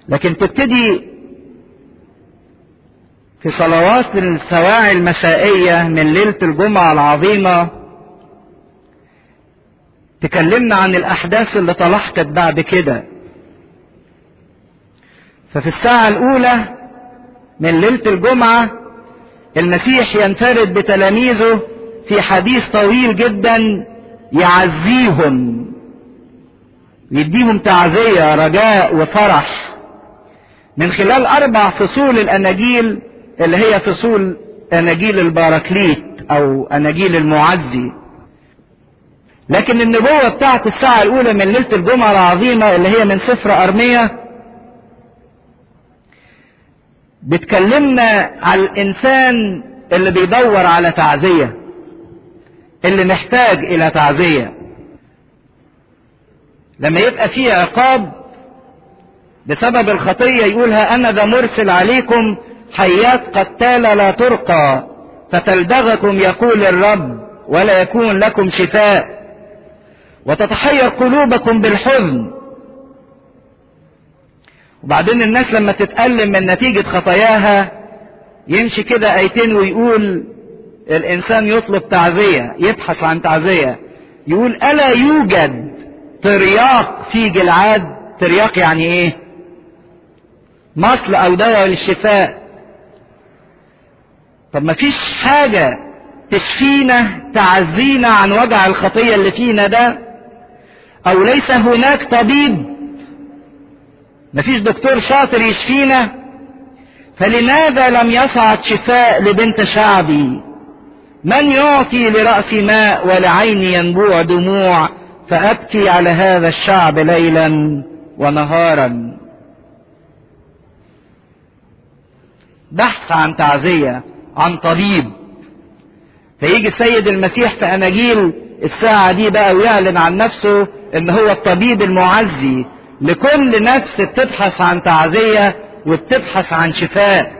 لكن تبتدي في صلوات السواعي المسائية من ليلة الجمعة العظيمة تكلمنا عن الأحداث اللي تلاحقت بعد كده ففي الساعة الأولى من ليلة الجمعة المسيح ينفرد بتلاميذه في حديث طويل جدا يعزيهم يديهم تعزية رجاء وفرح من خلال أربع فصول الأناجيل اللي هي فصول أناجيل الباراكليت أو أناجيل المعزي لكن النبوة بتاعت الساعة الأولى من ليلة الجمعة العظيمة اللي هي من سفر أرمية بتكلمنا على الإنسان اللي بيدور على تعزية اللي محتاج إلى تعزية لما يبقى فيه عقاب بسبب الخطية يقولها أنا ذا مرسل عليكم حيات قتالة لا ترقى فتلدغكم يقول الرب ولا يكون لكم شفاء وتتحير قلوبكم بالحزن وبعدين الناس لما تتألم من نتيجة خطاياها يمشي كده ايتين ويقول الانسان يطلب تعزية يبحث عن تعزية يقول الا يوجد ترياق في جلعاد ترياق يعني ايه مصل او دواء للشفاء طب ما فيش حاجة تشفينا تعزينا عن وجع الخطية اللي فينا ده او ليس هناك طبيب مفيش دكتور شاطر يشفينا فلماذا لم يصعد شفاء لبنت شعبي من يعطي لرأسي ماء ولعيني ينبوع دموع فأبكي على هذا الشعب ليلا ونهارا بحث عن تعزية عن طبيب فيجي السيد المسيح في أناجيل الساعة دي بقى ويعلن عن نفسه إن هو الطبيب المعزي لكل نفس بتبحث عن تعزية وبتبحث عن شفاء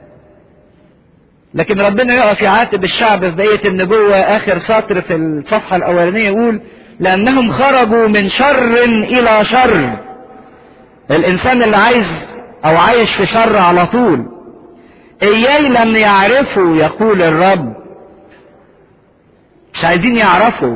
لكن ربنا يقف يعاتب الشعب في بقية النبوة آخر سطر في الصفحة الأولانية يقول لأنهم خرجوا من شر إلى شر الإنسان اللي عايز أو عايش في شر على طول إياي لم يعرفوا يقول الرب مش عايزين يعرفوا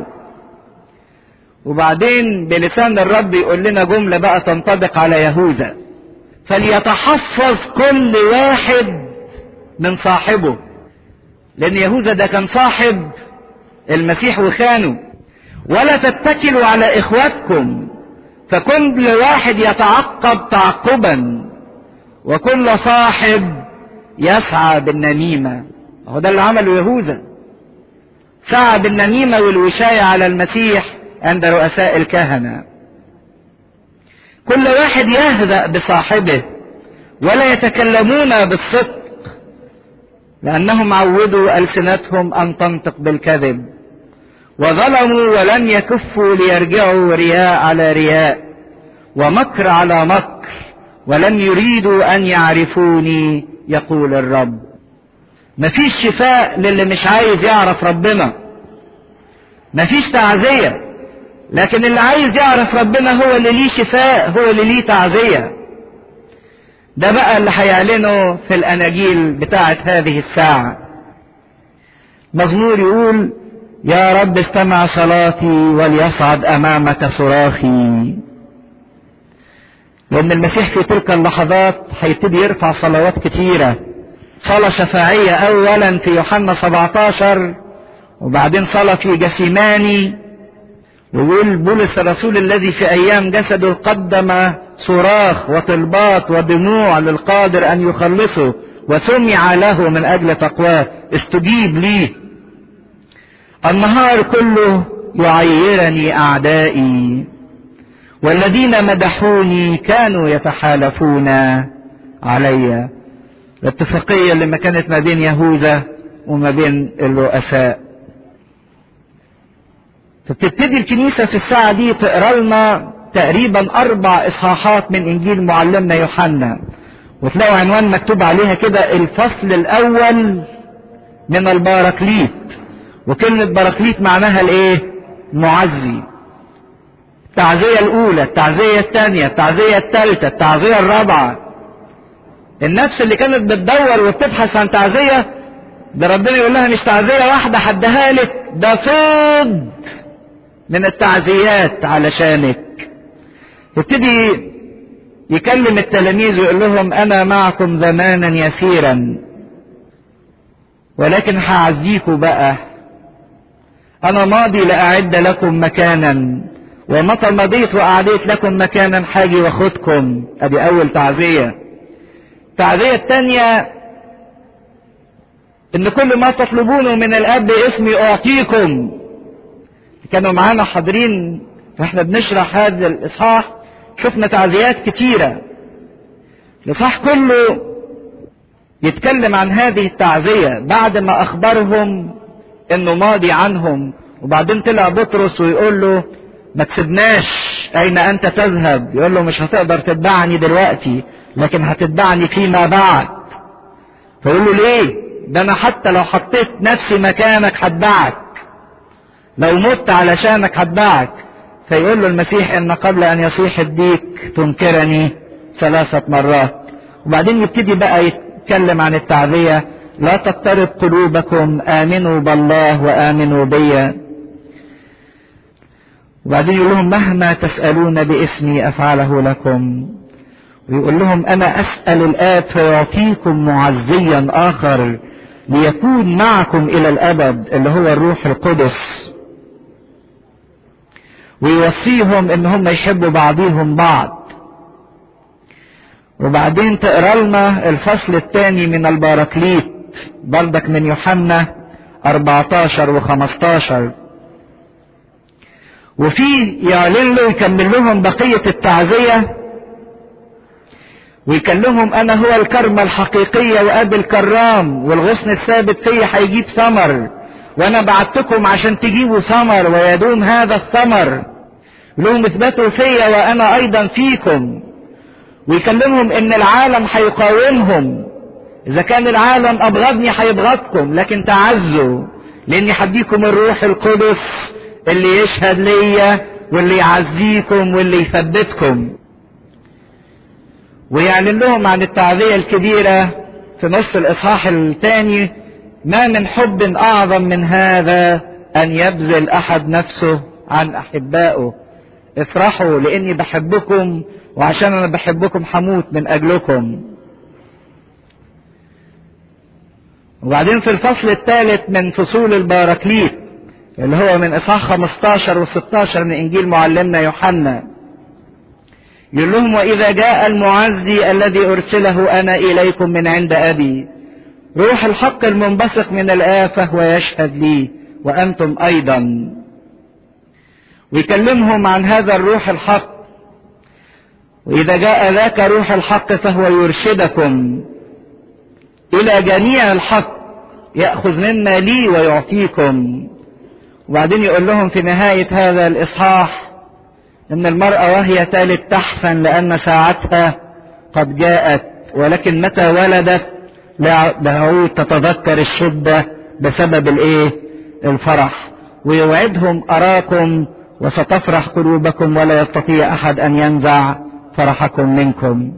وبعدين بلسان الرب يقول لنا جملة بقى تنطبق على يهوذا فليتحفظ كل واحد من صاحبه لأن يهوذا ده كان صاحب المسيح وخانه ولا تتكلوا على إخواتكم فكل واحد يتعقب تعقبا وكل صاحب يسعى بالنميمة هو ده اللي عمله يهوذا سعى بالنميمة والوشاية على المسيح عند رؤساء الكهنة كل واحد يهدأ بصاحبه ولا يتكلمون بالصدق لأنهم عودوا ألسنتهم أن تنطق بالكذب وظلموا ولم يكفوا ليرجعوا رياء على رياء ومكر على مكر ولم يريدوا أن يعرفوني يقول الرب مفيش شفاء للي مش عايز يعرف ربنا مفيش تعزية لكن اللي عايز يعرف ربنا هو اللي ليه شفاء هو اللي ليه تعزية ده بقى اللي هيعلنه في الأناجيل بتاعة هذه الساعة مزمور يقول يا رب استمع صلاتي وليصعد أمامك صراخي لأن المسيح في تلك اللحظات هيبتدي يرفع صلوات كتيرة صلاة شفاعية أولا في يوحنا 17 وبعدين صلاة في جسيماني ويقول بولس الرسول الذي في أيام جسده قدم صراخ وطلبات ودموع للقادر أن يخلصه وسمع له من أجل تقواه استجيب ليه النهار كله يعيرني أعدائي والذين مدحوني كانوا يتحالفون علي الاتفاقية اللي ما كانت ما بين يهوذا وما بين الرؤساء فبتبتدي الكنيسة في الساعة دي تقرا لنا تقريبا أربع إصحاحات من إنجيل معلمنا يوحنا وتلاقوا عنوان مكتوب عليها كده الفصل الأول من الباراكليت وكلمة باراكليت معناها الإيه؟ معزي التعزية الأولى التعزية الثانية التعزية الثالثة التعزية الرابعة النفس اللي كانت بتدور وبتبحث عن تعزية ده ربنا يقول لها مش تعزية واحدة حدها لك ده فيض من التعزيات علشانك يبتدي يكلم التلاميذ ويقول لهم انا معكم زمانا يسيرا ولكن هعزيكم بقى انا ماضي لاعد لكم مكانا ومتى مضيت واعديت لكم مكانا حاجي واخدكم ادي اول تعزيه التعزيه الثانيه ان كل ما تطلبونه من الاب باسمي اعطيكم كانوا معانا حاضرين واحنا بنشرح هذا الاصحاح شفنا تعزيات كتيرة الاصحاح كله يتكلم عن هذه التعزية بعد ما اخبرهم انه ماضي عنهم وبعدين طلع بطرس ويقول له ما تسيبناش اين انت تذهب يقول له مش هتقدر تتبعني دلوقتي لكن هتتبعني فيما بعد فيقول له ليه ده انا حتى لو حطيت نفسي مكانك هتبعك لو مت علشانك هتبعك فيقول له المسيح ان قبل ان يصيح الديك تنكرني ثلاثة مرات وبعدين يبتدي بقى يتكلم عن التعذية لا تضطرب قلوبكم امنوا بالله وامنوا بي وبعدين يقول لهم مهما تسألون باسمي افعله لكم ويقول لهم انا اسأل الاب فيعطيكم معزيا اخر ليكون معكم الى الابد اللي هو الروح القدس ويوصيهم ان هم يحبوا بعضيهم بعض وبعدين تقرا لنا الفصل الثاني من الباراكليت بردك من يوحنا 14 و15 وفي يعلن له يكمل لهم بقية التعزية ويكلمهم انا هو الكرمة الحقيقية واب الكرام والغصن الثابت فيا هيجيب ثمر وانا بعتكم عشان تجيبوا ثمر ويدوم هذا الثمر لهم اثبتوا فيا وانا ايضا فيكم ويكلمهم ان العالم هيقاومهم اذا كان العالم ابغضني هيبغضكم لكن تعزوا لاني هديكم الروح القدس اللي يشهد ليا واللي يعزيكم واللي يثبتكم ويعلن لهم عن التعزية الكبيرة في نص الاصحاح الثاني ما من حب اعظم من هذا ان يبذل احد نفسه عن احبائه افرحوا لاني بحبكم وعشان انا بحبكم هموت من اجلكم وبعدين في الفصل الثالث من فصول الباراكليت اللي هو من اصحاح 15 و16 من انجيل معلمنا يوحنا يقول لهم واذا جاء المعزي الذي ارسله انا اليكم من عند ابي روح الحق المنبثق من الآب فهو يشهد لي وأنتم أيضا ويكلمهم عن هذا الروح الحق وإذا جاء ذاك روح الحق فهو يرشدكم إلى جميع الحق يأخذ مما لي ويعطيكم وبعدين يقول لهم في نهاية هذا الإصحاح إن المرأة وهي تالت تحسن لأن ساعتها قد جاءت ولكن متى ولدت لا دعوت تتذكر الشدة بسبب الايه الفرح ويوعدهم اراكم وستفرح قلوبكم ولا يستطيع احد ان ينزع فرحكم منكم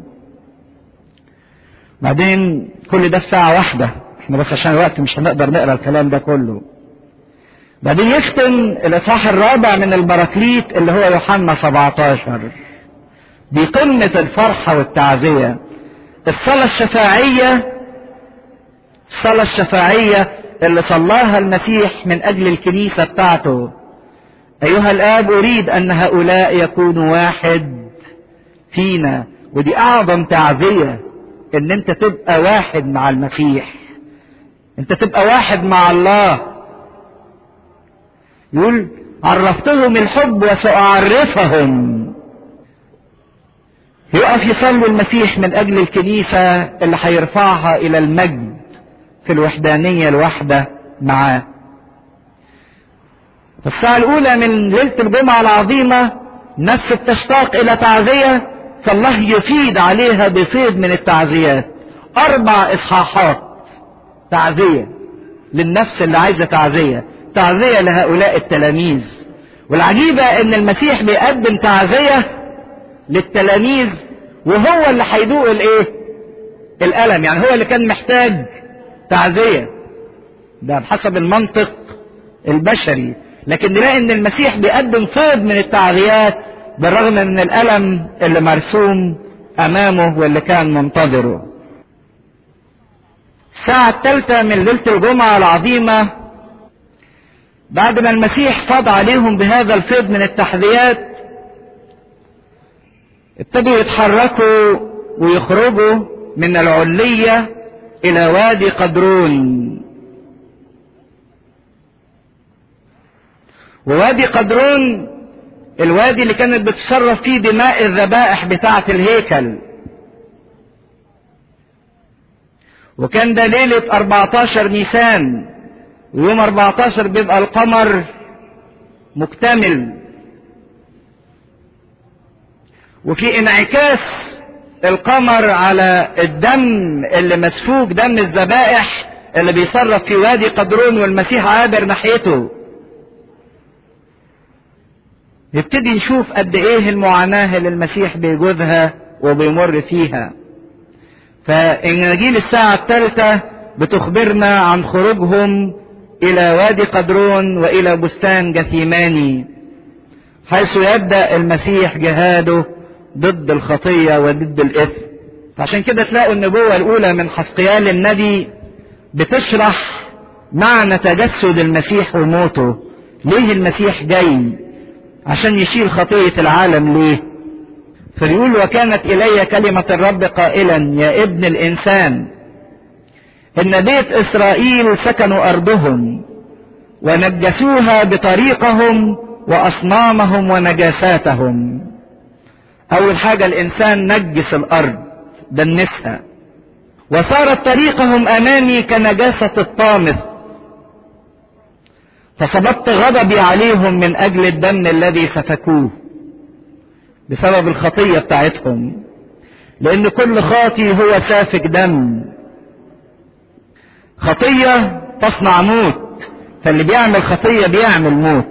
بعدين كل ده في ساعة واحدة احنا بس عشان الوقت مش هنقدر نقرا الكلام ده كله بعدين يختم الاصحاح الرابع من البراكليت اللي هو يوحنا 17 دي قمة الفرحة والتعزية الصلاة الشفاعية الصلاة الشفاعية اللي صلاها المسيح من أجل الكنيسة بتاعته أيها الآب أريد أن هؤلاء يكونوا واحد فينا ودي أعظم تعزية إن أنت تبقى واحد مع المسيح أنت تبقى واحد مع الله يقول عرفتهم الحب وسأعرفهم يقف يصلي المسيح من أجل الكنيسة اللي هيرفعها إلى المجد في الوحدانية الواحدة معاه في الساعة الأولى من ليلة الجمعة العظيمة نفس بتشتاق إلى تعزية فالله يفيد عليها بفيض من التعزيات أربع إصحاحات تعزية للنفس اللي عايزة تعزية تعزية لهؤلاء التلاميذ والعجيبة إن المسيح بيقدم تعزية للتلاميذ وهو اللي هيدوق الإيه؟ الألم يعني هو اللي كان محتاج تعزية ده بحسب المنطق البشري لكن نلاقي ان المسيح بيقدم فيض من التعزيات بالرغم من الألم اللي مرسوم أمامه واللي كان منتظره الساعة الثالثة من ليلة الجمعة العظيمة بعد ما المسيح فاض عليهم بهذا الفيض من التحذيات ابتدوا يتحركوا ويخرجوا من العلية إلى وادي قدرون ووادي قدرون الوادي اللي كانت بتصرف فيه دماء الذبائح بتاعة الهيكل وكان ده ليلة 14 نيسان ويوم 14 بيبقى القمر مكتمل وفي انعكاس القمر على الدم اللي مسفوك دم الذبائح اللي بيصرف في وادي قدرون والمسيح عابر ناحيته نبتدي نشوف قد ايه المعاناة اللي المسيح بيجوزها وبيمر فيها فإنجيل الساعة الثالثة بتخبرنا عن خروجهم إلى وادي قدرون وإلى بستان جثيماني حيث يبدأ المسيح جهاده ضد الخطية وضد الإثم فعشان كده تلاقوا النبوة الأولى من حسقيال النبي بتشرح معنى تجسد المسيح وموته ليه المسيح جاي عشان يشيل خطية العالم ليه فبيقول وكانت إلي كلمة الرب قائلا يا ابن الإنسان إن بيت إسرائيل سكنوا أرضهم ونجسوها بطريقهم وأصنامهم ونجاساتهم أول حاجة الإنسان نجس الأرض دنسها وصارت طريقهم أمامي كنجاسة الطامث فصببت غضبي عليهم من أجل الدم الذي سفكوه بسبب الخطية بتاعتهم لأن كل خاطي هو سافك دم خطية تصنع موت فاللي بيعمل خطية بيعمل موت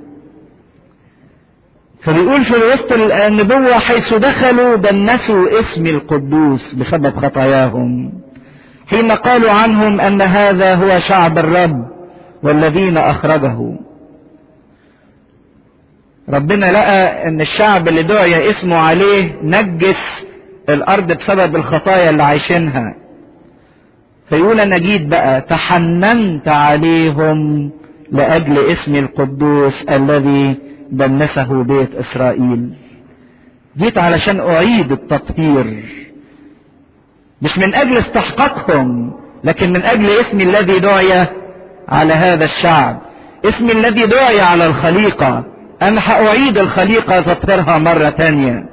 فبيقول في وسط النبوة حيث دخلوا دنسوا اسم القدوس بسبب خطاياهم حين قالوا عنهم أن هذا هو شعب الرب والذين أخرجه ربنا لقى ان الشعب اللي دعي اسمه عليه نجس الارض بسبب الخطايا اللي عايشينها فيقول انا جيت بقى تحننت عليهم لاجل اسم القدوس الذي دنسه بيت اسرائيل جيت علشان اعيد التطهير مش من اجل استحقاقهم لكن من اجل اسم الذي دعي على هذا الشعب اسم الذي دعي على الخليقه أنا هأعيد الخليقة تطهيرها مرة تانية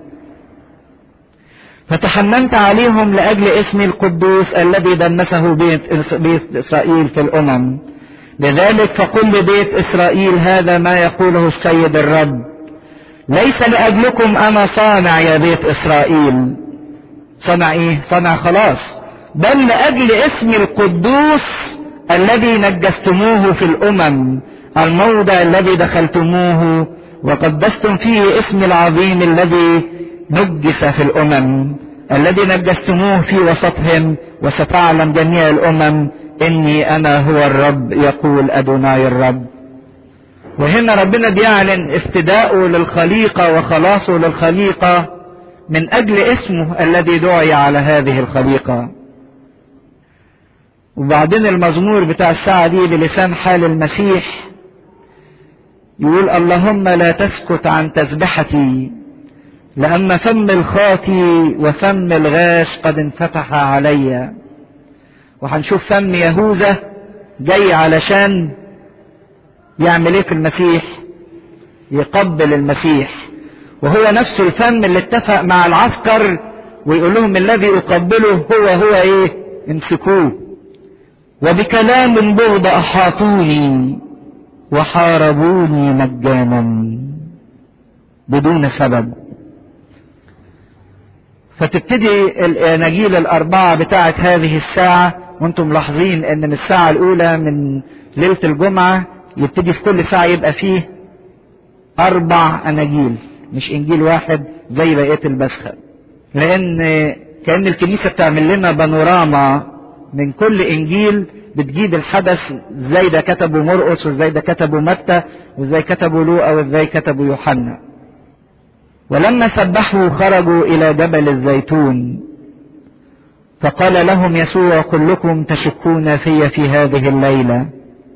فتحننت عليهم لأجل اسم القدوس الذي دنسه بيت, بيت إسرائيل في الأمم لذلك فقل لبيت إسرائيل هذا ما يقوله السيد الرب ليس لأجلكم أنا صانع يا بيت إسرائيل صنع إيه؟ صنع خلاص بل لأجل اسم القدوس الذي نجستموه في الأمم الموضع الذي دخلتموه وقدستم فيه اسم العظيم الذي نجس في الامم الذي نجستموه في وسطهم وستعلم جميع الامم اني انا هو الرب يقول ادوناي الرب وهنا ربنا بيعلن افتداءه للخليقة وخلاصه للخليقة من اجل اسمه الذي دعي على هذه الخليقة وبعدين المزمور بتاع الساعة دي بلسان حال المسيح يقول اللهم لا تسكت عن تسبحتي لأن فم الخاطي وفم الغاش قد انفتح علي وهنشوف فم يهوذا جاي علشان يعمل ايه في المسيح يقبل المسيح وهو نفسه الفم اللي اتفق مع العسكر ويقول لهم الذي اقبله هو هو ايه امسكوه وبكلام بغض احاطوني وحاربوني مجانا بدون سبب فتبتدي الاناجيل الاربعه بتاعه هذه الساعه وانتم ملاحظين ان من الساعه الاولى من ليله الجمعه يبتدي في كل ساعه يبقى فيه اربع اناجيل مش انجيل واحد زي بقيه البسخه لان كأن الكنيسة بتعمل لنا بانوراما من كل إنجيل بتجيب الحدث ازاي ده كتبه مرقس وازاي ده كتبه متى وازاي كتبه لوقا وازاي كتبه يوحنا ولما سبحوا خرجوا إلى جبل الزيتون فقال لهم يسوع كلكم تشكون في في هذه الليلة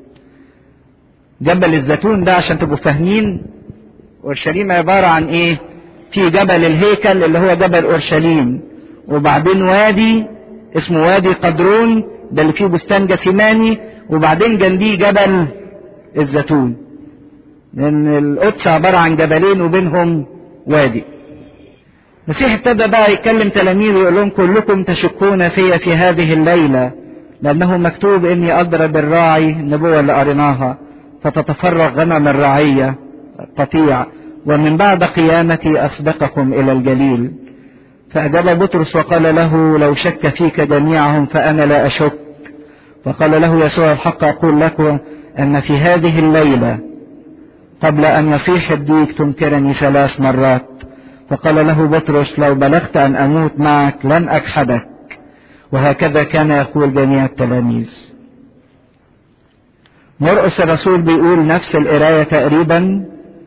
جبل الزيتون ده عشان تبقوا فاهمين اورشليم عبارة عن ايه في جبل الهيكل اللي هو جبل اورشليم وبعدين وادي اسمه وادي قدرون ده اللي فيه بستان جثيماني وبعدين جنبيه جبل الزيتون لان القدس عبارة عن جبلين وبينهم وادي المسيح ابتدى بقى يكلم تلاميذه ويقول لهم كلكم تشكون في في هذه الليلة لأنه مكتوب إني أضرب الراعي النبوة اللي قريناها فتتفرغ غنم الرعية تطيع ومن بعد قيامتي أسبقكم إلى الجليل فأجاب بطرس وقال له لو شك فيك جميعهم فأنا لا أشك فقال له يسوع الحق أقول لك أن في هذه الليلة قبل أن يصيح الديك تنكرني ثلاث مرات فقال له بطرس لو بلغت أن أموت معك لن أجحدك وهكذا كان يقول جميع التلاميذ مرقس الرسول بيقول نفس القراية تقريبا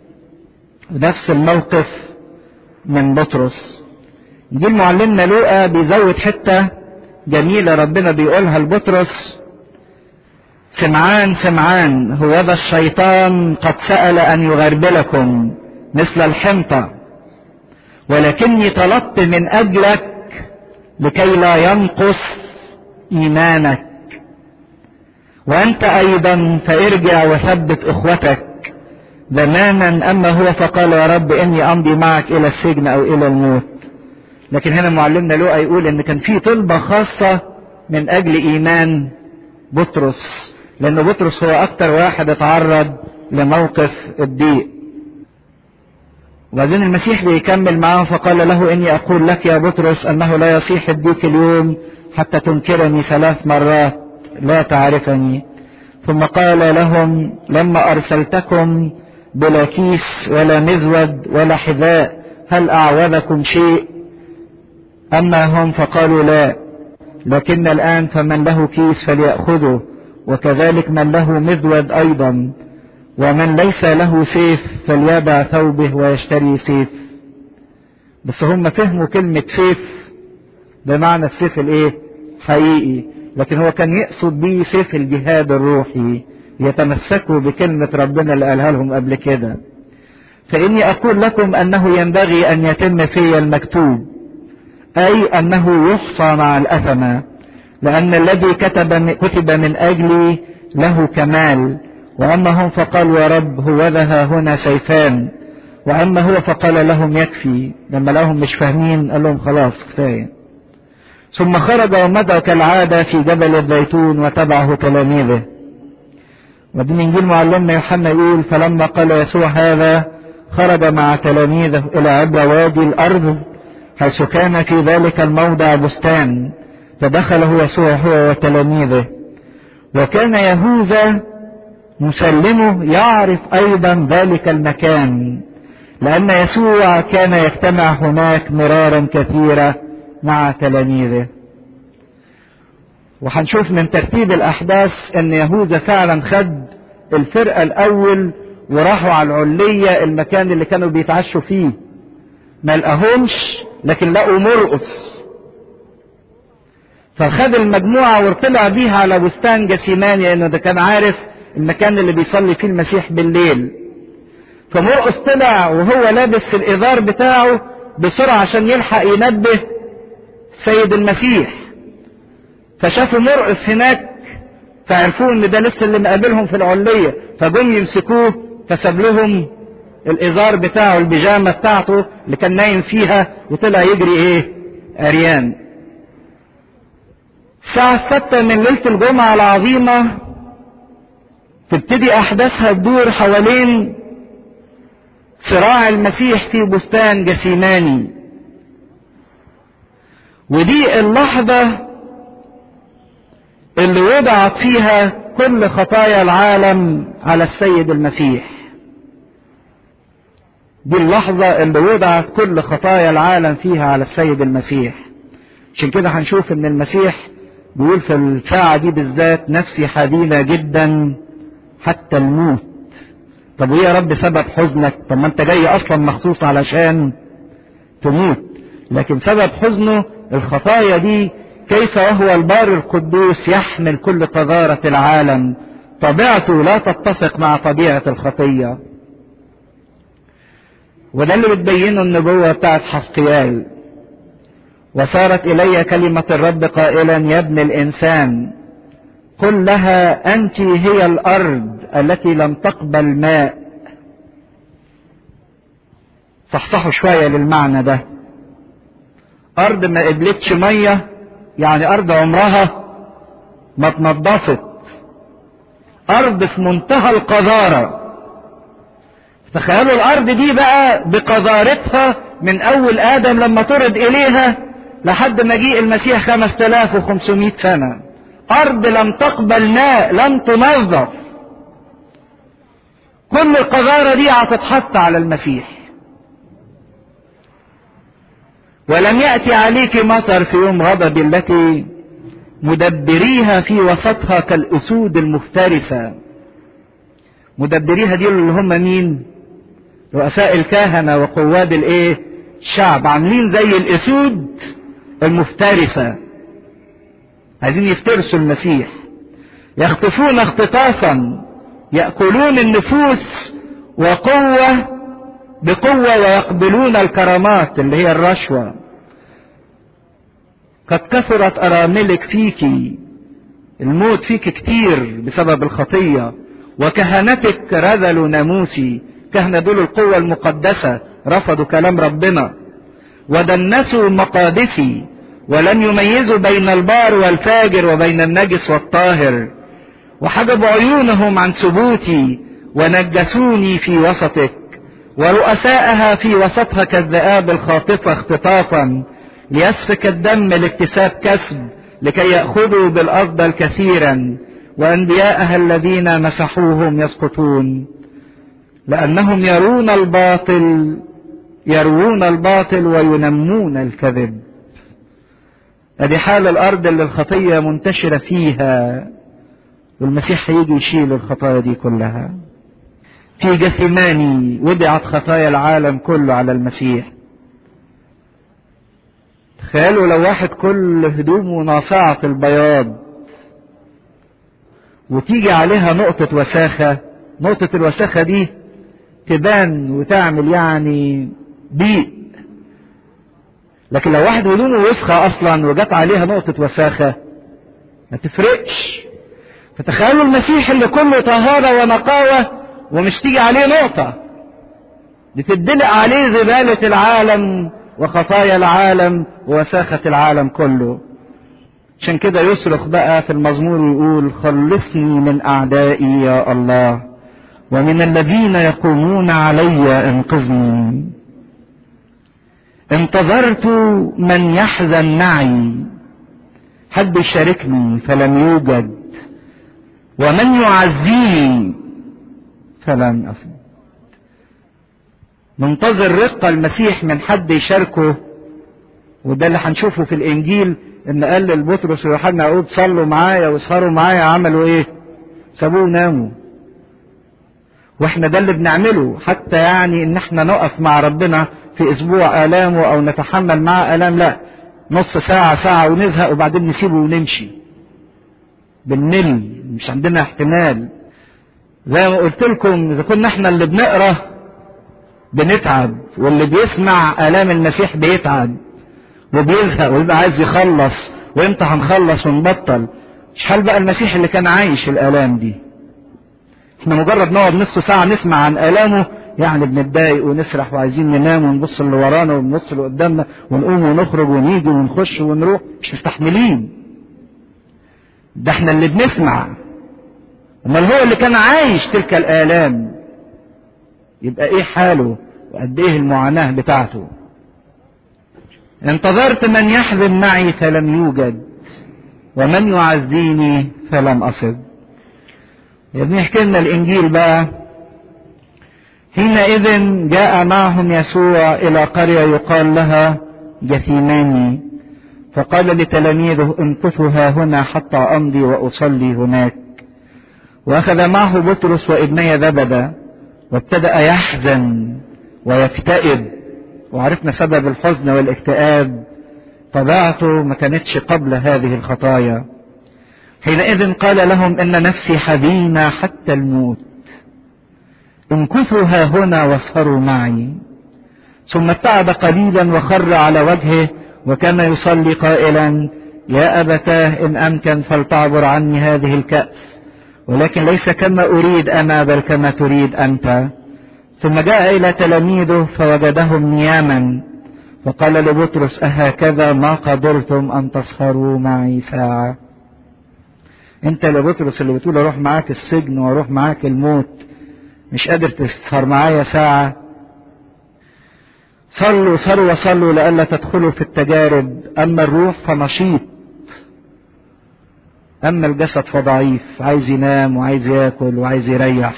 ونفس الموقف من بطرس جيل معلمنا لوقا بيزود حتة جميلة ربنا بيقولها لبطرس سمعان سمعان هو ذا الشيطان قد سأل أن يغربلكم مثل الحنطة ولكني طلبت من أجلك لكي لا ينقص إيمانك وأنت أيضا فارجع وثبت أخوتك زمانا أما هو فقال يا رب إني أمضي معك إلى السجن أو إلى الموت لكن هنا معلمنا لوقا يقول إن كان في طلبة خاصة من أجل إيمان بطرس لأن بطرس هو أكتر واحد اتعرض لموقف الضيق وبعدين المسيح بيكمل معاه فقال له إني أقول لك يا بطرس أنه لا يصيح الديك اليوم حتى تنكرني ثلاث مرات لا تعرفني ثم قال لهم لما أرسلتكم بلا كيس ولا مزود ولا حذاء هل أعوذكم شيء أما هم فقالوا لا لكن الآن فمن له كيس فليأخذه وكذلك من له مزود أيضا ومن ليس له سيف فليبع ثوبه ويشتري سيف بس هم فهموا كلمة سيف بمعنى السيف الايه حقيقي لكن هو كان يقصد بيه سيف الجهاد الروحي يتمسكوا بكلمة ربنا اللي قالها لهم قبل كده فإني أقول لكم أنه ينبغي أن يتم في المكتوب أي أنه يحصى مع الأثمة لأن الذي كتب كتب من أجلي له كمال وأما هم فقالوا يا رب هو ذا هنا سيفان وأما هو فقال لهم يكفي لما لهم مش فاهمين قال لهم خلاص كفاية ثم خرج ومضى كالعادة في جبل الزيتون وتبعه تلاميذه وبعدين انجيل معلمنا يوحنا يقول فلما قال يسوع هذا خرج مع تلاميذه الى عبر وادي الارض حيث كان في ذلك الموضع بستان فدخله يسوع هو وتلاميذه وكان يهوذا مسلمه يعرف ايضا ذلك المكان لان يسوع كان يجتمع هناك مرارا كثيرا مع تلاميذه وهنشوف من ترتيب الاحداث ان يهوذا فعلا خد الفرقه الاول وراحوا على العليه المكان اللي كانوا بيتعشوا فيه ما لقاهمش لكن لقوا مرقص فخد المجموعه وطلع بيها على بستان جسيماني لانه ده كان عارف المكان اللي بيصلي فيه المسيح بالليل فمرقص طلع وهو لابس الإزار بتاعه بسرعة عشان يلحق ينبه سيد المسيح فشافوا مرقص هناك فعرفوا ان ده لسه اللي مقابلهم في العلية فجم يمسكوه فساب لهم الإزار بتاعه البيجامة بتاعته اللي كان نايم فيها وطلع يجري ايه عريان الساعة الستة من ليلة الجمعة العظيمة تبتدي أحداثها تدور حوالين صراع المسيح في بستان جسيماني ودي اللحظة اللي وضعت فيها كل خطايا العالم على السيد المسيح دي اللحظة اللي وضعت كل خطايا العالم فيها على السيد المسيح عشان كده هنشوف ان المسيح بيقول في الساعة دي بالذات نفسي حزينة جدا حتى الموت طب وايه يا رب سبب حزنك طب ما انت جاي اصلا مخصوص علشان تموت لكن سبب حزنه الخطايا دي كيف وهو البار القدوس يحمل كل قذارة العالم طبيعته لا تتفق مع طبيعة الخطية وده اللي بتبينه النبوة بتاعت حسقيال وصارت إلي كلمة الرب قائلا يا ابن الإنسان قل لها أنت هي الأرض التي لم تقبل ماء صحصحوا شوية للمعنى ده أرض ما قبلتش مية يعني أرض عمرها ما اتنضفت أرض في منتهى القذارة تخيلوا الأرض دي بقى بقذارتها من أول آدم لما طرد إليها لحد مجيء المسيح 5500 سنة أرض لم تقبل ماء لم تنظف كل القذارة دي هتتحط على المسيح ولم يأتي عليك مطر في يوم غضب التي مدبريها في وسطها كالأسود المفترسة مدبريها دي اللي هم مين رؤساء الكهنة وقواد الايه الشعب عاملين زي الأسود المفترسة عايزين يفترسوا المسيح يخطفون اختطافا يأكلون النفوس وقوة بقوة ويقبلون الكرامات اللي هي الرشوة قد كثرت أراملك فيك الموت فيك كتير بسبب الخطية وكهنتك رذلوا ناموسي كهنة دول القوة المقدسة رفضوا كلام ربنا ودنسوا مقادسي ولم يميزوا بين البار والفاجر وبين النجس والطاهر وحجبوا عيونهم عن ثبوتي ونجسوني في وسطك ورؤساءها في وسطها كالذئاب الخاطفة اختطافا ليسفك الدم لاكتساب كسب لكي يأخذوا بالأفضل كثيرا وأنبياءها الذين مسحوهم يسقطون لأنهم يرون الباطل يروون الباطل وينمون الكذب ادي حال الارض اللي الخطيه منتشره فيها والمسيح هيجي يشيل الخطايا دي كلها في جثماني وضعت خطايا العالم كله على المسيح تخيلوا لو واحد كل هدومه ناصعة البياض وتيجي عليها نقطة وساخة نقطة الوساخة دي تبان وتعمل يعني ضيق لكن لو واحد هدومه وسخة أصلا وجت عليها نقطة وساخة ما تفرقش فتخيلوا المسيح اللي كله طهارة ونقاوة ومش تيجي عليه نقطة بتدلق عليه زبالة العالم وخطايا العالم ووساخة العالم كله عشان كده يصرخ بقى في المزمور ويقول خلصني من أعدائي يا الله ومن الذين يقومون علي انقذني انتظرت من يحزن معي حد يشاركني فلم يوجد ومن يعزيني فلن أصل منتظر رقة المسيح من حد يشاركه وده اللي هنشوفه في الإنجيل إن قال لبطرس ويوحنا يعقوب صلوا معايا واسهروا معايا عملوا إيه؟ سابوه وناموا واحنا ده اللي بنعمله حتى يعني ان احنا نقف مع ربنا في اسبوع الامه او نتحمل معاه الام لا نص ساعة ساعة ونزهق وبعدين نسيبه ونمشي بنمل مش عندنا احتمال زي ما قلت لكم اذا كنا احنا اللي بنقرا بنتعب واللي بيسمع الام المسيح بيتعب وبيزهق ويبقى عايز يخلص وامتى هنخلص ونبطل مش حال بقى المسيح اللي كان عايش الالام دي احنا مجرد نقعد نص ساعة نسمع عن آلامه يعني بنتضايق ونسرح وعايزين ننام ونبص اللي ورانا ونبص اللي قدامنا ونقوم ونخرج ونيجي ونخش ونروح مش مستحملين ده احنا اللي بنسمع امال هو اللي كان عايش تلك الآلام يبقى ايه حاله وقد ايه المعاناة بتاعته انتظرت من يحزن معي فلم يوجد ومن يعزيني فلم أصب يا ابني احكي لنا الانجيل بقى حينئذ جاء معهم يسوع الى قريه يقال لها جثيماني فقال لتلاميذه امكثوا ها هنا حتى أمضي وأصلي هناك وأخذ معه بطرس وابني ذبذا وابتدأ يحزن ويكتئب وعرفنا سبب الحزن والاكتئاب طبيعته ما كانتش قبل هذه الخطايا حينئذ قال لهم ان نفسي حزينه حتى الموت امكثوا ها هنا واسهروا معي ثم ابتعد قليلا وخر على وجهه وكان يصلي قائلا يا ابتاه ان امكن فلتعبر عني هذه الكاس ولكن ليس كما اريد انا بل كما تريد انت ثم جاء الى تلاميذه فوجدهم نياما فقال لبطرس أهكذا ما قدرتم أن تسهروا معي ساعة أنت لبطرس اللي بتقول أروح معاك السجن وأروح معاك الموت مش قادر تسهر معايا ساعة صلوا صلوا وصلوا لئلا تدخلوا في التجارب أما الروح فنشيط أما الجسد فضعيف عايز ينام وعايز ياكل وعايز يريح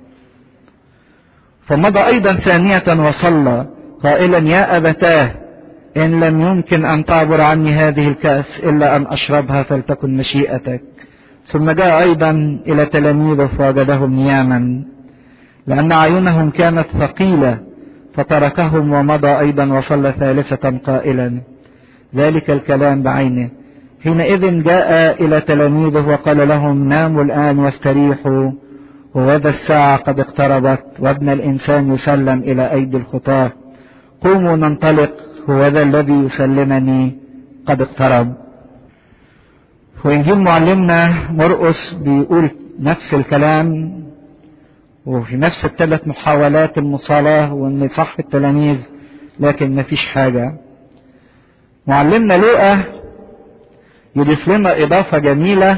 فمضى أيضا ثانية وصلى قائلا يا أبتاه إن لم يمكن أن تعبر عني هذه الكأس إلا أن أشربها فلتكن مشيئتك ثم جاء أيضا إلى تلاميذه فوجدهم نياما لأن أعينهم كانت ثقيلة فتركهم ومضى أيضا وصلى ثالثة قائلا ذلك الكلام بعينه حينئذ جاء إلى تلاميذه وقال لهم ناموا الآن واستريحوا وذا الساعة قد اقتربت وابن الإنسان يسلم إلى أيدي الخطاه قوموا ننطلق هو ذا الذي يسلمني قد اقترب وإنجيل معلمنا مرقس بيقول نفس الكلام وفي نفس الثلاث محاولات المصالاة وإن صح التلاميذ لكن مفيش حاجة معلمنا لوقا يضيف لنا إضافة جميلة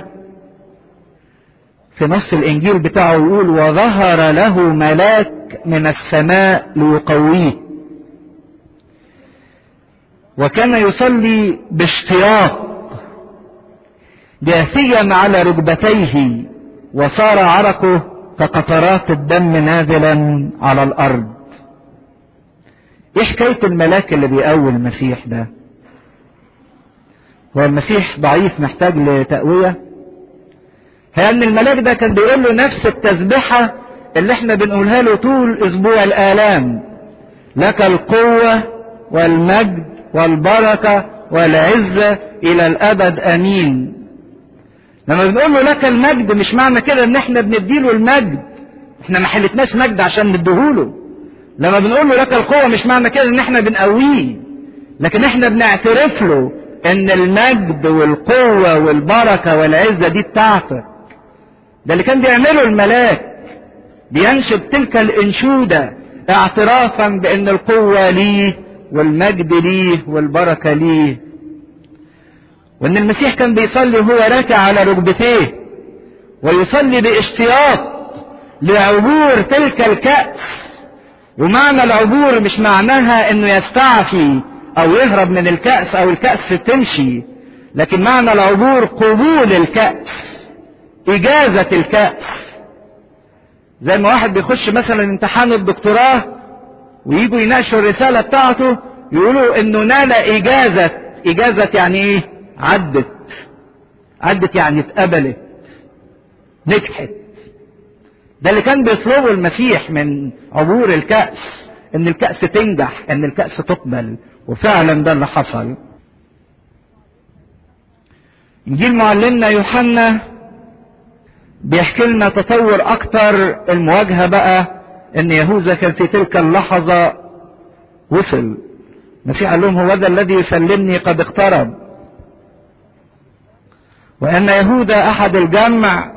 في نص الإنجيل بتاعه يقول وظهر له ملاك من السماء ليقويه وكان يصلي باشتياق جاثيا على ركبتيه وصار عرقه كقطرات الدم نازلا على الارض ايه حكايه الملاك اللي بيقوي المسيح ده هو المسيح ضعيف محتاج لتقويه هي ان الملاك ده كان بيقول له نفس التسبحه اللي احنا بنقولها له طول اسبوع الالام لك القوه والمجد والبركة والعزة إلى الأبد أمين لما بنقول له لك المجد مش معنى كده إن إحنا بنديله المجد إحنا ما حلتناش مجد عشان نديهوله لما بنقول له لك القوة مش معنى كده إن إحنا بنقويه لكن إحنا بنعترف له إن المجد والقوة والبركة والعزة دي بتاعتك ده اللي كان بيعمله الملاك بينشد تلك الانشودة اعترافا بان القوة ليه والمجد ليه والبركة ليه وان المسيح كان بيصلي وهو راكع على ركبتيه ويصلي باشتياق لعبور تلك الكأس ومعنى العبور مش معناها انه يستعفي او يهرب من الكأس او الكأس تمشي لكن معنى العبور قبول الكأس اجازة الكأس زي ما واحد بيخش مثلا امتحان الدكتوراه ويجوا يناقشوا الرسالة بتاعته يقولوا انه نال اجازة اجازة يعني ايه عدت عدت يعني اتقبلت نجحت ده اللي كان بيطلبه المسيح من عبور الكأس ان الكأس تنجح ان الكأس تقبل وفعلا ده اللي حصل انجيل معلمنا يوحنا بيحكي لنا تطور اكتر المواجهة بقى ان يهوذا كان في تلك اللحظة وصل المسيح قال لهم هو ذا الذي يسلمني قد اقترب وان يهوذا احد الجمع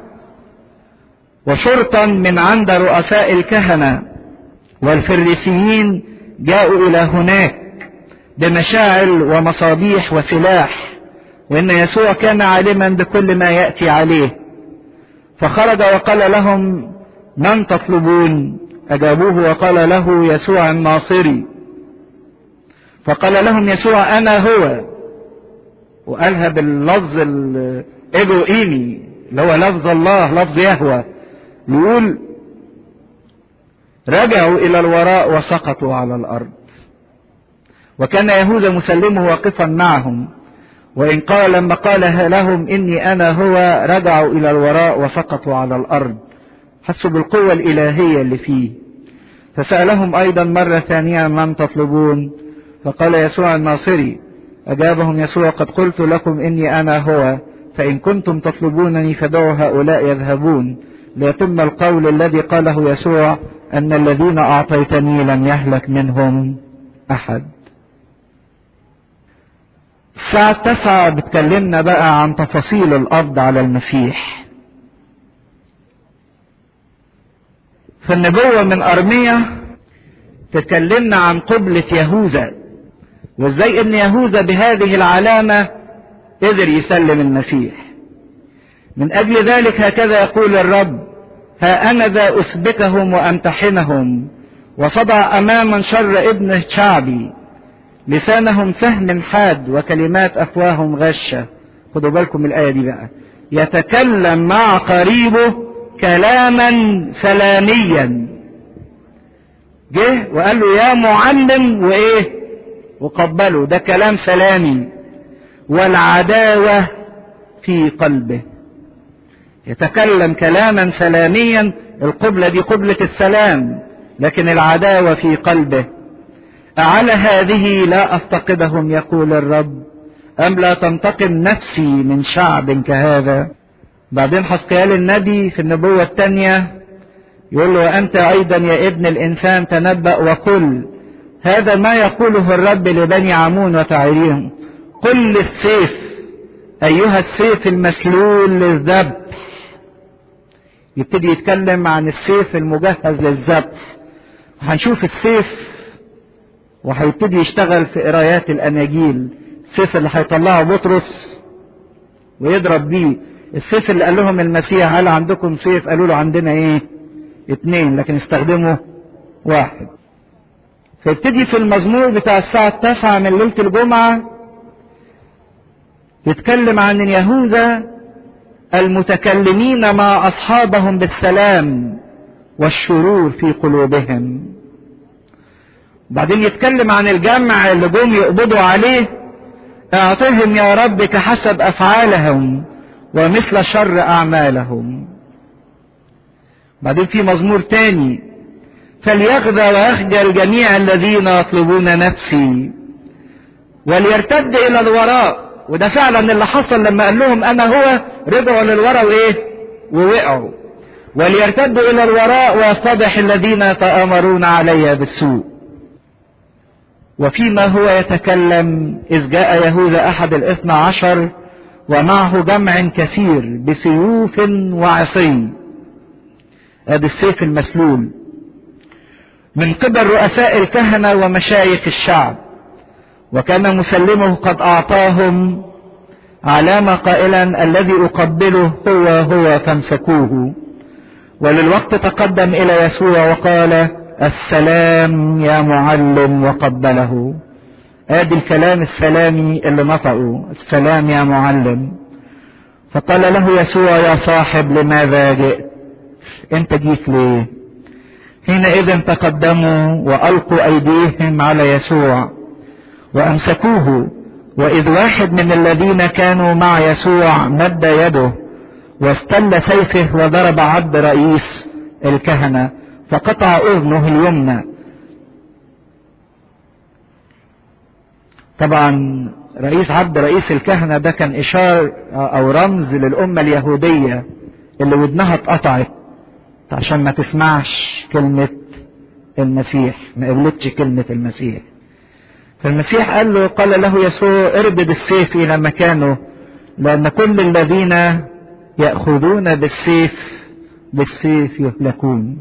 وشرطا من عند رؤساء الكهنة والفريسيين جاءوا الى هناك بمشاعل ومصابيح وسلاح وان يسوع كان عالما بكل ما ياتي عليه فخرج وقال لهم من تطلبون اجابوه وقال له يسوع الناصري فقال لهم يسوع انا هو وقالها باللفظ الايجو ايمي اللي هو لفظ الله لفظ يهوى يقول رجعوا الى الوراء وسقطوا على الارض وكان يهوذا مسلمه واقفا معهم وإن قال لما قال لهم إني أنا هو رجعوا إلى الوراء وسقطوا على الأرض حسوا بالقوة الإلهية اللي فيه فسألهم أيضا مرة ثانية من تطلبون فقال يسوع الناصري أجابهم يسوع قد قلت لكم إني أنا هو فإن كنتم تطلبونني فدعوا هؤلاء يذهبون ليتم القول الذي قاله يسوع أن الذين أعطيتني لم يهلك منهم أحد الساعة التاسعة بتكلمنا بقى عن تفاصيل القبض على المسيح فالنبوة من أرمية تتكلمنا عن قبلة يهوذا وازاي ان يهوذا بهذه العلامة قدر يسلم المسيح من اجل ذلك هكذا يقول الرب ها انا ذا اثبتهم وامتحنهم وصدع اماما شر ابن شعبي لسانهم فهم حاد وكلمات افواههم غشه خدوا بالكم الايه دي بقى يتكلم مع قريبه كلاما سلاميا جه وقال له يا معلم وايه وقبله ده كلام سلامي والعداوة في قلبه يتكلم كلاما سلاميا القبلة دي قبلة السلام لكن العداوة في قلبه أعلى هذه لا أفتقدهم يقول الرب أم لا تنتقم نفسي من شعب كهذا بعدين حسقيال النبي في النبوة الثانية يقول له وأنت أيضا يا ابن الإنسان تنبأ وقل هذا ما يقوله الرب لبني عمون وتعيرهم قل للسيف أيها السيف المسلول للذبح يبتدي يتكلم عن السيف المجهز للذبح هنشوف السيف وهيبتدي يشتغل في قرايات الأناجيل السيف اللي هيطلعه بطرس ويضرب بيه السيف اللي قال لهم المسيح هل عندكم سيف قالوا له عندنا ايه اتنين لكن استخدموا واحد فيبتدي في المزمور بتاع الساعة التاسعة من ليلة الجمعة يتكلم عن يهوذا المتكلمين مع أصحابهم بالسلام والشرور في قلوبهم بعدين يتكلم عن الجمع اللي جم يقبضوا عليه اعطهم يا رب كحسب أفعالهم ومثل شر أعمالهم بعدين في مزمور تاني فليغدى ويخجل جميع الذين يطلبون نفسي وليرتد الى الوراء وده فعلا اللي حصل لما قال لهم انا هو رجعوا للوراء وايه ووقعوا وليرتدوا الى الوراء ويفتضح الذين يتامرون علي بالسوء وفيما هو يتكلم اذ جاء يهوذا احد الاثنى عشر ومعه جمع كثير بسيوف وعصي ادي السيف المسلول من قبل رؤساء الكهنة ومشايخ الشعب وكان مسلمه قد أعطاهم علامة قائلا الذي أقبله هو هو فامسكوه وللوقت تقدم إلى يسوع وقال السلام يا معلم وقبله ادي الكلام السلامي اللي نطقه السلام يا معلم فقال له يسوع يا صاحب لماذا جئت انت جيت ليه حينئذ تقدموا والقوا ايديهم على يسوع وامسكوه واذ واحد من الذين كانوا مع يسوع مد يده واستل سيفه وضرب عبد رئيس الكهنه فقطع اذنه اليمنى طبعا رئيس عبد رئيس الكهنه ده كان اشار او رمز للامه اليهوديه اللي ودنها اتقطعت عشان ما تسمعش كلمة المسيح ما قبلتش كلمة المسيح فالمسيح قال له قال له يسوع اربد السيف إلى مكانه لأن كل الذين يأخذون بالسيف بالسيف يهلكون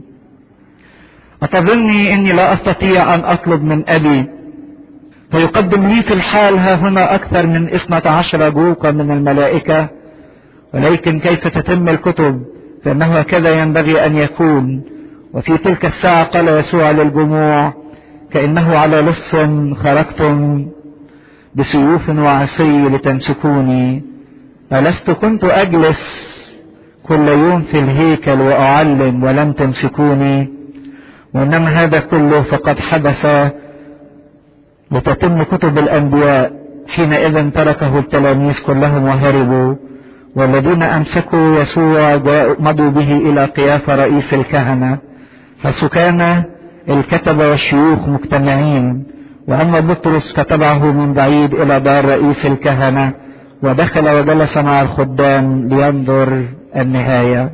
أتظني أني لا أستطيع أن أطلب من أبي فيقدم لي في الحال ها هنا أكثر من اثنة عشر جوقا من الملائكة ولكن كيف تتم الكتب فإنه هكذا ينبغي أن يكون وفي تلك الساعة قال يسوع للجموع كأنه على لص خرجتم بسيوف وعصي لتمسكوني ألست كنت أجلس كل يوم في الهيكل وأعلم ولم تمسكوني وإنما هذا كله فقد حدث لتتم كتب الأنبياء حينئذ تركه التلاميذ كلهم وهربوا والذين أمسكوا يسوع مضوا به إلى قيافة رئيس الكهنة حيث كان الكتبة والشيوخ مجتمعين وأما بطرس فتبعه من بعيد إلى دار رئيس الكهنة ودخل وجلس مع الخدام لينظر النهاية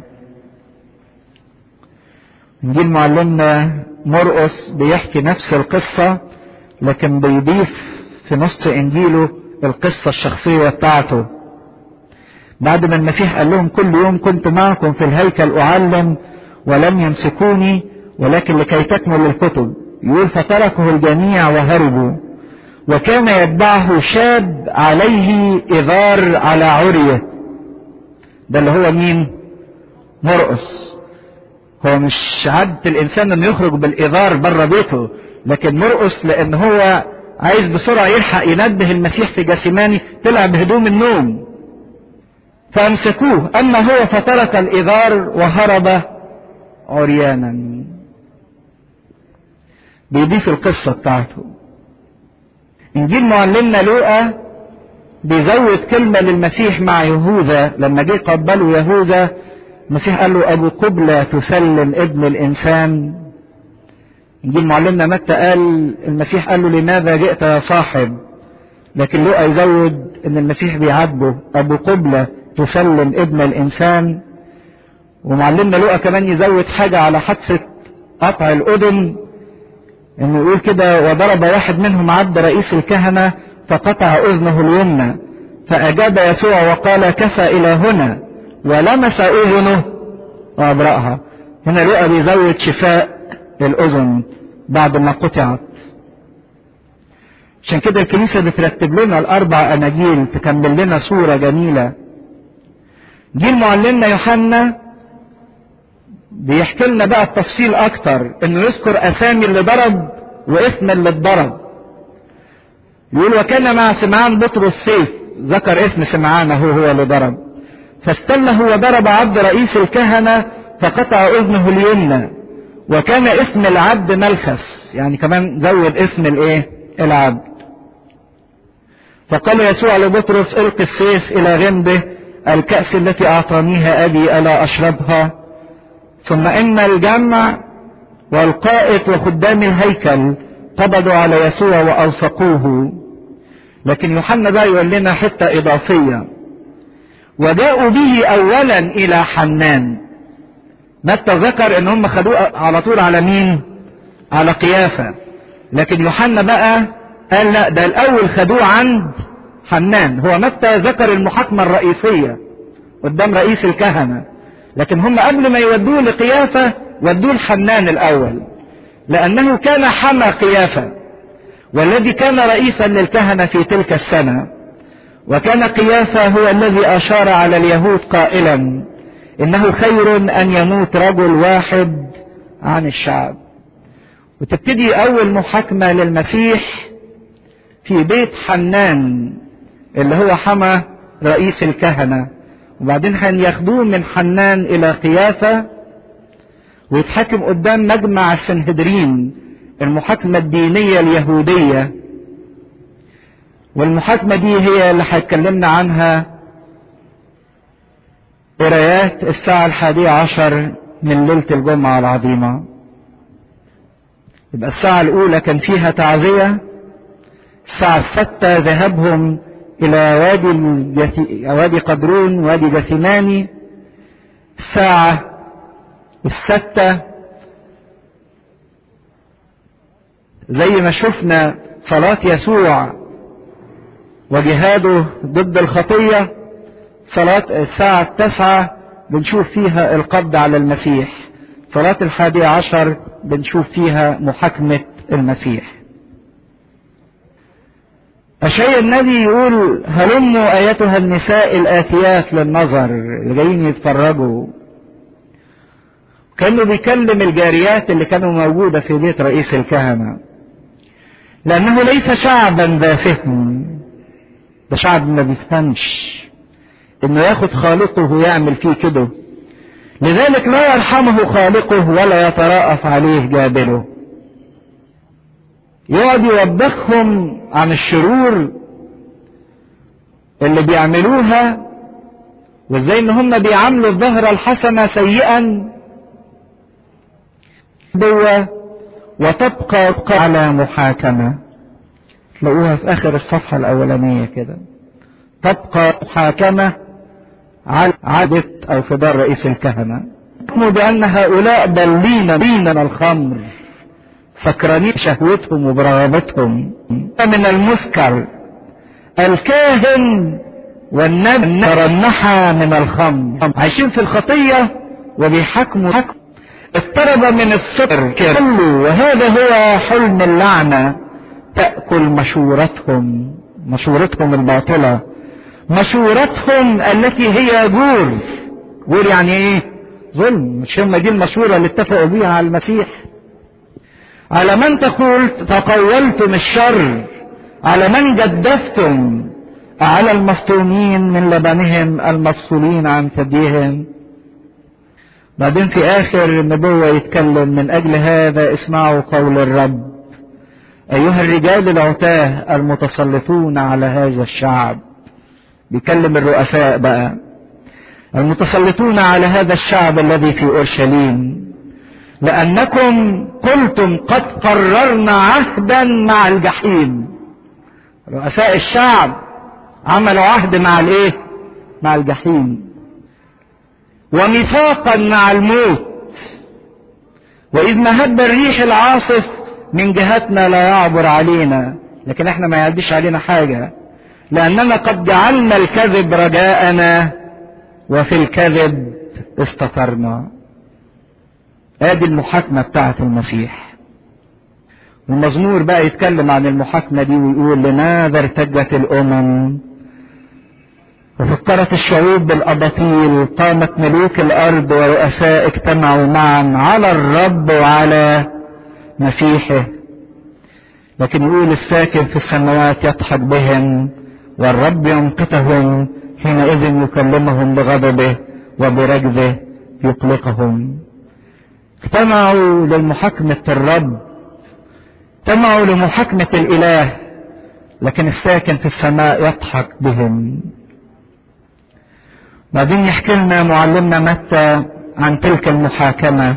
إنجيل معلمنا مرقس بيحكي نفس القصة لكن بيضيف في نص إنجيله القصة الشخصية بتاعته بعد ما المسيح قال لهم كل يوم كنت معكم في الهيكل أعلم ولم يمسكوني ولكن لكي تكمل الكتب يقول فتركه الجميع وهربوا وكان يتبعه شاب عليه إذار على عريه ده اللي هو مين مرقس هو مش عادة الإنسان إنه يخرج بالإذار بره بيته لكن مرقس لأن هو عايز بسرعة يلحق ينبه المسيح في جسيماني طلع بهدوم النوم فأمسكوه أما هو فترك الإذار وهرب عريانا بيضيف القصة بتاعته إنجيل معلمنا لوقا بيزود كلمة للمسيح مع يهوذا لما جه قبلوا يهوذا المسيح قال له أبو قبلة تسلم ابن الإنسان إنجيل معلمنا متى قال المسيح قال له لماذا جئت يا صاحب لكن لوقا يزود إن المسيح بيعاتبه أبو قبلة تسلم ابن الإنسان ومعلمنا لوقا كمان يزود حاجة على حادثة قطع الأذن انه يقول كده وضرب واحد منهم عبد رئيس الكهنة فقطع اذنه اليمنى فاجاب يسوع وقال كفى الى هنا ولمس اذنه وابرأها هنا لقى بيزود شفاء الاذن بعد ما قطعت عشان كده الكنيسة بترتب لنا الاربع اناجيل تكمل لنا صورة جميلة جيل معلمنا يوحنا بيحكي لنا بقى التفصيل اكتر انه يذكر اسامي اللي ضرب واسم اللي اتضرب يقول وكان مع سمعان بطرس سيف ذكر اسم سمعان هو هو اللي ضرب فاستله وضرب عبد رئيس الكهنة فقطع اذنه اليمنى وكان اسم العبد ملخس يعني كمان زود اسم الايه العبد فقال يسوع لبطرس الق السيف الى غمده الكأس التي اعطانيها ابي الا اشربها ثم ان الجمع والقائد وخدام الهيكل قبضوا على يسوع واوثقوه لكن يوحنا بقى يقول لنا حته اضافيه وجاءوا به اولا الى حنان متى ذكر ان هم خدوه على طول على مين على قيافه لكن يوحنا بقى قال لا ده الاول خدوه عند حنان هو متى ذكر المحاكمه الرئيسيه قدام رئيس الكهنه لكن هم قبل ما يودوه لقيافة ودوه لحنان الأول لأنه كان حمى قيافة والذي كان رئيسا للكهنة في تلك السنة وكان قيافة هو الذي أشار على اليهود قائلا إنه خير أن يموت رجل واحد عن الشعب وتبتدي أول محاكمة للمسيح في بيت حنان اللي هو حمى رئيس الكهنة وبعدين هياخدوه من حنان الى قيافة ويتحاكم قدام مجمع السنهدرين المحاكمة الدينية اليهودية والمحاكمة دي هي اللي هيتكلمنا عنها قرايات الساعة الحادية عشر من ليلة الجمعة العظيمة يبقى الساعة الأولى كان فيها تعزية الساعة الستة ذهابهم إلى وادي الجثي... وادي قدرون وادي جثيماني الساعة الستة زي ما شفنا صلاة يسوع وجهاده ضد الخطية صلاة الساعة التاسعة بنشوف فيها القبض على المسيح صلاة الحادية عشر بنشوف فيها محاكمة المسيح أشياء النبي يقول هلموا أيتها النساء الآتيات للنظر اللي جايين يتفرجوا كانه بيكلم الجاريات اللي كانوا موجودة في بيت رئيس الكهنة لأنه ليس شعبا ذا فهم ده شعب ما بيفهمش إنه ياخد خالقه ويعمل فيه كده لذلك لا يرحمه خالقه ولا يتراءف عليه جابله يقعد يوبخهم عن الشرور اللي بيعملوها وازاي ان هم بيعاملوا الظهر الحسنة سيئا وتبقى على محاكمة تلاقوها في اخر الصفحة الاولانية كده تبقى محاكمة على عادة او في دار رئيس الكهنة بان هؤلاء ضالين من الخمر فكرانين شهوتهم وبرغبتهم من المسكر الكاهن والنبي ترنحا من الخمر عايشين في الخطية وبيحكموا حكم اضطرب من السكر كله وهذا هو حلم اللعنة تأكل مشورتهم مشورتهم الباطلة مشورتهم التي هي جور جور يعني ايه ظلم مش هم دي المشورة اللي اتفقوا بيها على المسيح على من تقول تقولتم الشر على من جدفتم على المفتونين من لبنهم المفصولين عن ثديهم بعدين في اخر النبوة يتكلم من اجل هذا اسمعوا قول الرب ايها الرجال العتاه المتسلطون على هذا الشعب بيكلم الرؤساء بقى المتسلطون على هذا الشعب الذي في اورشليم لانكم قلتم قد قررنا عهدا مع الجحيم رؤساء الشعب عملوا عهد مع الايه مع الجحيم وميثاقا مع الموت واذ مهب الريح العاصف من جهتنا لا يعبر علينا لكن احنا ما يعديش علينا حاجة لاننا قد جعلنا الكذب رجاءنا وفي الكذب استطرنا ادي المحاكمة بتاعة المسيح المزمور بقى يتكلم عن المحاكمة دي ويقول لماذا ارتجت الامم وفكرت الشعوب بالاباطيل قامت ملوك الارض ورؤساء اجتمعوا معا على الرب وعلى مسيحه لكن يقول الساكن في السماوات يضحك بهم والرب يمقتهم حينئذ يكلمهم بغضبه وبرجزه يطلقهم اجتمعوا للمحاكمة الرب اجتمعوا لمحاكمة الإله لكن الساكن في السماء يضحك بهم بعدين يحكي لنا معلمنا متى عن تلك المحاكمة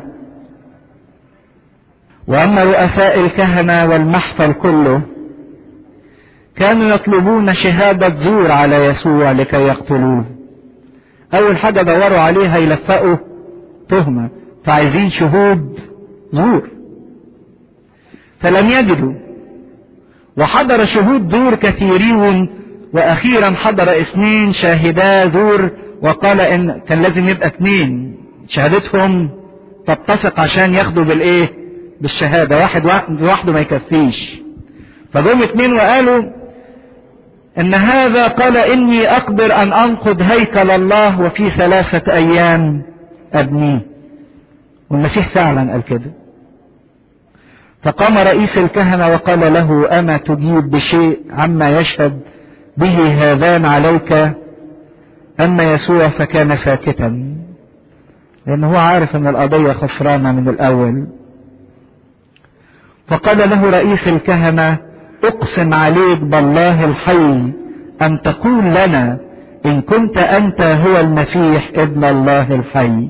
وأما رؤساء الكهنة والمحفل كله كانوا يطلبون شهادة زور على يسوع لكي يقتلوه أول حاجة دوروا عليها يلفقوا تهمة فعايزين شهود زور فلم يجدوا وحضر شهود زور كثيرون واخيرا حضر اثنين شاهدا زور وقال ان كان لازم يبقى اثنين شهادتهم تتفق عشان ياخدوا بالايه بالشهادة واحد لوحده ما يكفيش فجم اثنين وقالوا ان هذا قال اني اقدر ان انقض هيكل الله وفي ثلاثة ايام ابنيه والمسيح فعلا قال كده فقام رئيس الكهنة وقال له أما تجيب بشيء عما يشهد به هذان عليك أما يسوع فكان ساكتا لأنه هو عارف أن القضية خسرانة من الأول فقال له رئيس الكهنة أقسم عليك بالله الحي أن تقول لنا إن كنت أنت هو المسيح ابن الله الحي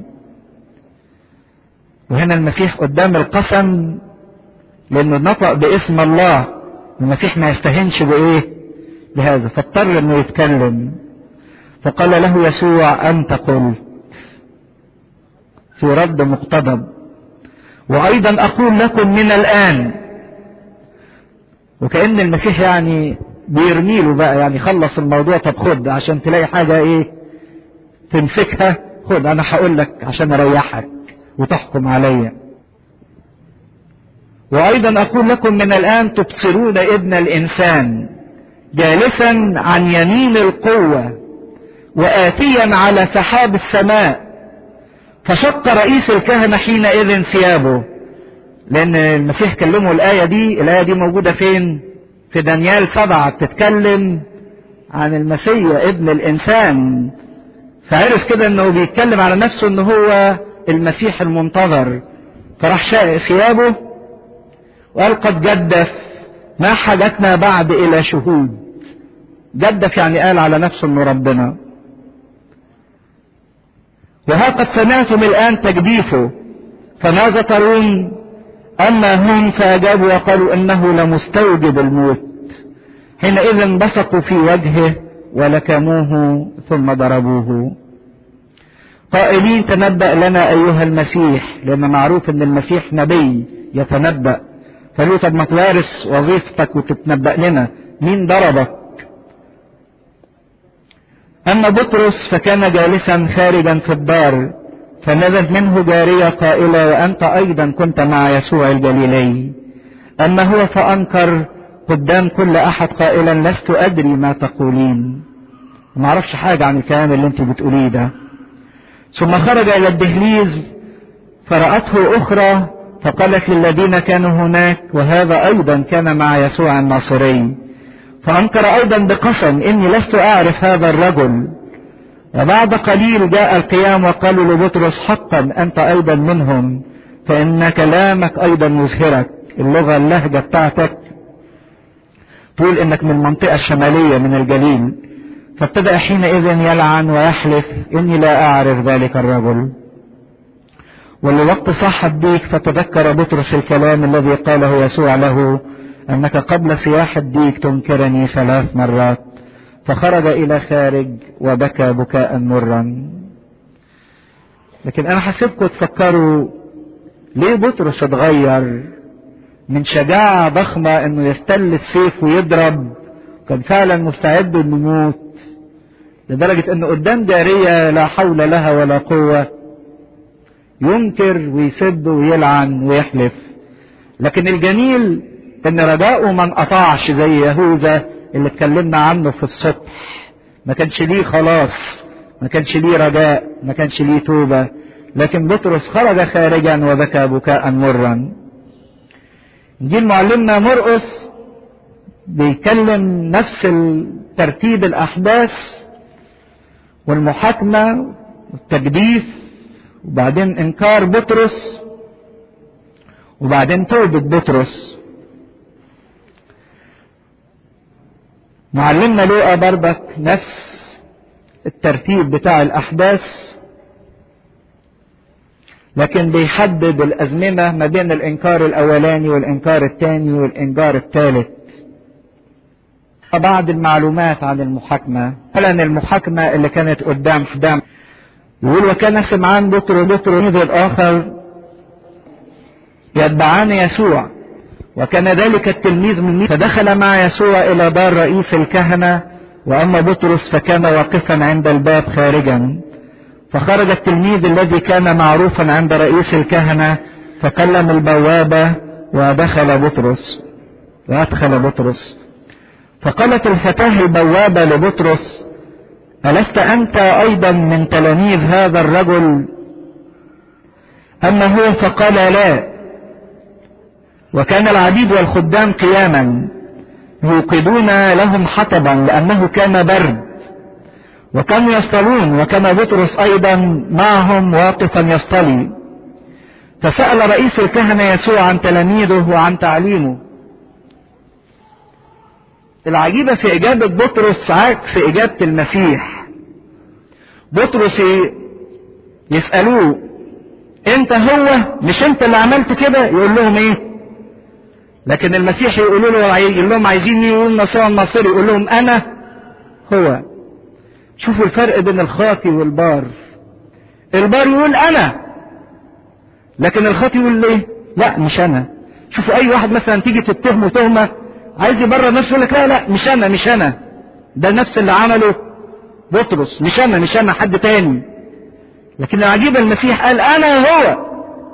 وهنا المسيح قدام القسم لانه نطق باسم الله المسيح ما يستهنش بايه بهذا فاضطر انه يتكلم فقال له يسوع انت قلت في رد مقتضب وايضا اقول لكم من الان وكأن المسيح يعني بيرميله بقى يعني خلص الموضوع طب خد عشان تلاقي حاجة ايه تمسكها خد انا هقول لك عشان اريحك وتحكم عليا وايضا اقول لكم من الان تبصرون ابن الانسان جالسا عن يمين القوة وآتيا على سحاب السماء فشق رئيس الكهنة حينئذ ثيابه لأن المسيح كلمه الآية دي الآية دي موجودة فين في دانيال سبعة بتتكلم عن المسيح ابن الإنسان فعرف كده انه بيتكلم على نفسه انه هو المسيح المنتظر فراح شاق ثيابه وقال قد جدف ما حاجتنا بعد الى شهود جدف يعني قال على نفسه انه ربنا وها قد سمعتم الان تجديفه فماذا ترون اما هم فاجابوا وقالوا انه لمستوجب الموت حينئذ بصقوا في وجهه ولكموه ثم ضربوه قائلين تنبأ لنا أيها المسيح لأن معروف أن المسيح نبي يتنبأ فقالوا طب ما توارث وظيفتك وتتنبأ لنا مين ضربك أما بطرس فكان جالسا خارجا في الدار فنزلت منه جارية قائلة وأنت أيضا كنت مع يسوع الجليلي أما هو فأنكر قدام كل أحد قائلا لست أدري ما تقولين ما أعرفش حاجة عن الكلام اللي أنت بتقوليه ده ثم خرج إلى الدهليز فرأته أخرى فقالت للذين كانوا هناك وهذا أيضا كان مع يسوع الناصري فأنكر أيضا بقسم إني لست أعرف هذا الرجل وبعد قليل جاء القيام وقالوا لبطرس حقا أنت أيضا منهم فإن كلامك أيضا يظهرك اللغة اللهجة بتاعتك تقول إنك من المنطقة الشمالية من الجليل فابتدأ حينئذ يلعن ويحلف إني لا أعرف ذلك الرجل ولوقت صح الديك فتذكر بطرس الكلام الذي قاله يسوع له أنك قبل صياح الديك تنكرني ثلاث مرات فخرج إلى خارج وبكى بكاء مرا لكن أنا حسيبكم تفكروا ليه بطرس اتغير من شجاعة ضخمة إنه يستل السيف ويضرب كان فعلا مستعد إنه يموت لدرجة إنه قدام جارية لا حول لها ولا قوة ينكر ويسب ويلعن ويحلف لكن الجميل ان رجاؤه ما انقطعش زي يهوذا اللي اتكلمنا عنه في الصبح ما كانش ليه خلاص ما كانش ليه رجاء ما كانش ليه توبة لكن بطرس خرج خارجا وبكى بكاء مرا جيل معلمنا مرقس بيكلم نفس ترتيب الأحداث والمحاكمة والتجديف وبعدين إنكار بطرس وبعدين توبة بطرس معلمنا لوقا برضك نفس الترتيب بتاع الأحداث لكن بيحدد الأزمنة ما بين الإنكار الأولاني والإنكار الثاني والإنكار الثالث بعض المعلومات عن المحاكمة أولا المحاكمة اللي كانت قدام حدام يقول وكان سمعان بطر بطر الآخر يتبعان يسوع وكان ذلك التلميذ من فدخل مع يسوع إلى دار رئيس الكهنة وأما بطرس فكان واقفا عند الباب خارجا فخرج التلميذ الذي كان معروفا عند رئيس الكهنة فكلم البوابة ودخل بطرس وأدخل بطرس فقالت الفتاة البوابة لبطرس ألست أنت أيضا من تلاميذ هذا الرجل أما هو فقال لا وكان العبيد والخدام قياما يوقدون لهم حطبا لأنه كان برد وكانوا يصطلون وكان بطرس أيضا معهم واقفا يصطلي فسأل رئيس الكهنة يسوع عن تلاميذه وعن تعليمه العجيبة في إجابة بطرس عكس إجابة المسيح بطرس يسألوه انت هو مش انت اللي عملت كده يقول لهم ايه لكن المسيح يقولوا له يقول لهم عايزين يقول نصارى الناصري يقول لهم انا هو شوفوا الفرق بين الخاطي والبار البار يقول انا لكن الخاطي يقول ليه لا مش انا شوفوا اي واحد مثلا تيجي تتهمه تهمه عايز يبرر نفسه يقول لك لا لا مش انا مش انا ده نفس اللي عمله بطرس مش انا مش انا حد تاني لكن العجيب المسيح قال انا هو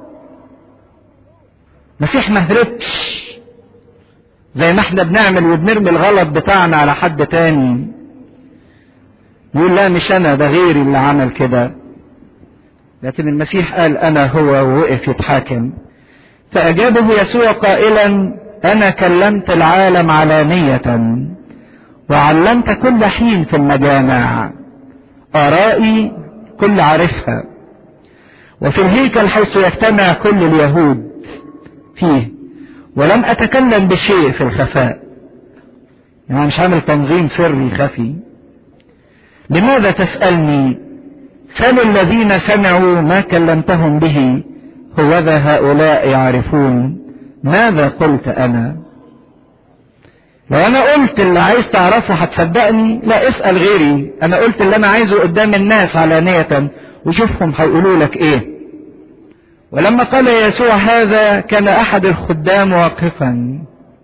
المسيح ما هربش زي ما احنا بنعمل وبنرمي الغلط بتاعنا على حد تاني يقول لا مش انا ده غيري اللي عمل كده لكن المسيح قال انا هو ووقف يتحاكم فاجابه يسوع قائلا انا كلمت العالم علانية وعلمت كل حين في المجامع ارائي كل عارفها وفي الهيكل حيث يجتمع كل اليهود فيه ولم اتكلم بشيء في الخفاء يعني مش عامل تنظيم سري خفي لماذا تسألني سل الذين سمعوا ما كلمتهم به هوذا هؤلاء يعرفون ماذا قلت أنا لو أنا قلت اللي عايز تعرفه هتصدقني لا اسأل غيري أنا قلت اللي أنا عايزه قدام الناس علانية وشوفهم هيقولوا لك إيه ولما قال يسوع هذا كان أحد الخدام واقفا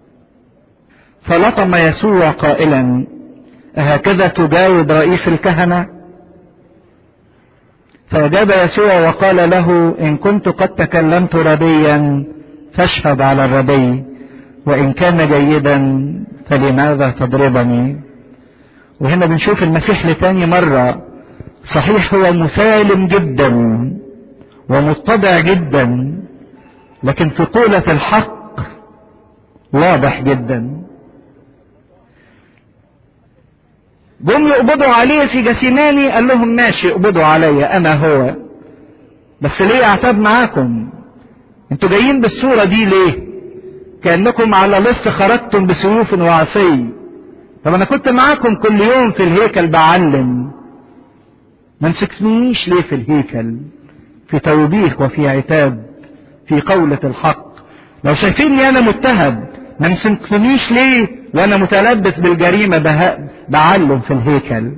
فلطم يسوع قائلا أهكذا تجاوب رئيس الكهنة فأجاب يسوع وقال له إن كنت قد تكلمت ربيا فاشهد على الربي وإن كان جيدا فلماذا تضربني وهنا بنشوف المسيح لتاني مرة صحيح هو مسالم جدا ومتضع جدا لكن في قولة الحق واضح جدا جم يقبضوا عليه في جسيماني قال لهم ماشي اقبضوا عليا انا هو بس ليه اعتاب معاكم انتوا جايين بالصورة دي ليه كأنكم على لص خرجتم بسيوف وعصي طب انا كنت معاكم كل يوم في الهيكل بعلم ما مسكتنيش ليه في الهيكل في توبيخ وفي عتاب في قولة الحق لو شايفيني انا متهم ما مسكتنيش ليه وانا متلبس بالجريمة بعلم في الهيكل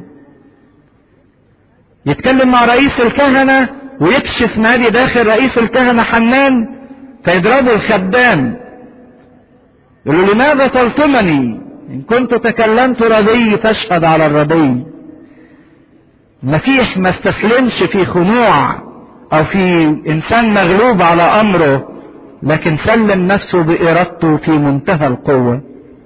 يتكلم مع رئيس الكهنة ويكشف نادي داخل رئيس الكهنة حنان فيضربه الخدام يقول له لماذا تلطمني ان كنت تكلمت رضي فاشهد على الرضي المسيح ما استسلمش في خنوع او في انسان مغلوب على امره لكن سلم نفسه بارادته في منتهى القوه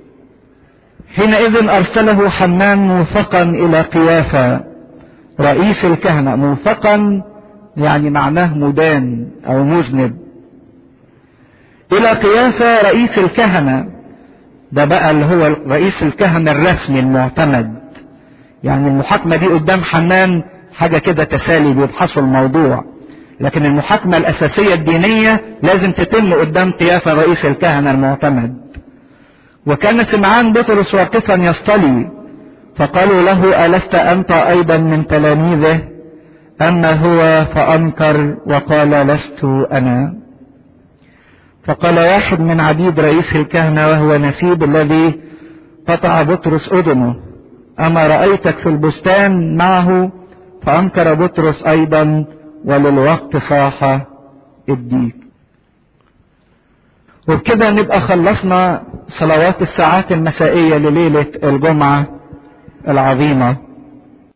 حينئذ ارسله حنان موثقا الى قيافه رئيس الكهنه موثقا يعني معناه مدان او مذنب الى قيافه رئيس الكهنه ده بقى اللي هو رئيس الكهنه الرسمي المعتمد يعني المحاكمه دي قدام حنان حاجه كده تسالي بيبحثوا الموضوع لكن المحاكمه الاساسيه الدينيه لازم تتم قدام قيافه رئيس الكهنه المعتمد وكان سمعان بطرس واقفا يصطلي فقالوا له ألست أنت أيضا من تلاميذه أما هو فأنكر وقال لست أنا فقال واحد من عبيد رئيس الكهنة وهو نسيب الذي قطع بطرس أذنه أما رأيتك في البستان معه فأنكر بطرس أيضا وللوقت صاح الديك وبكده نبقى خلصنا صلوات الساعات المسائية لليلة الجمعة العظيمة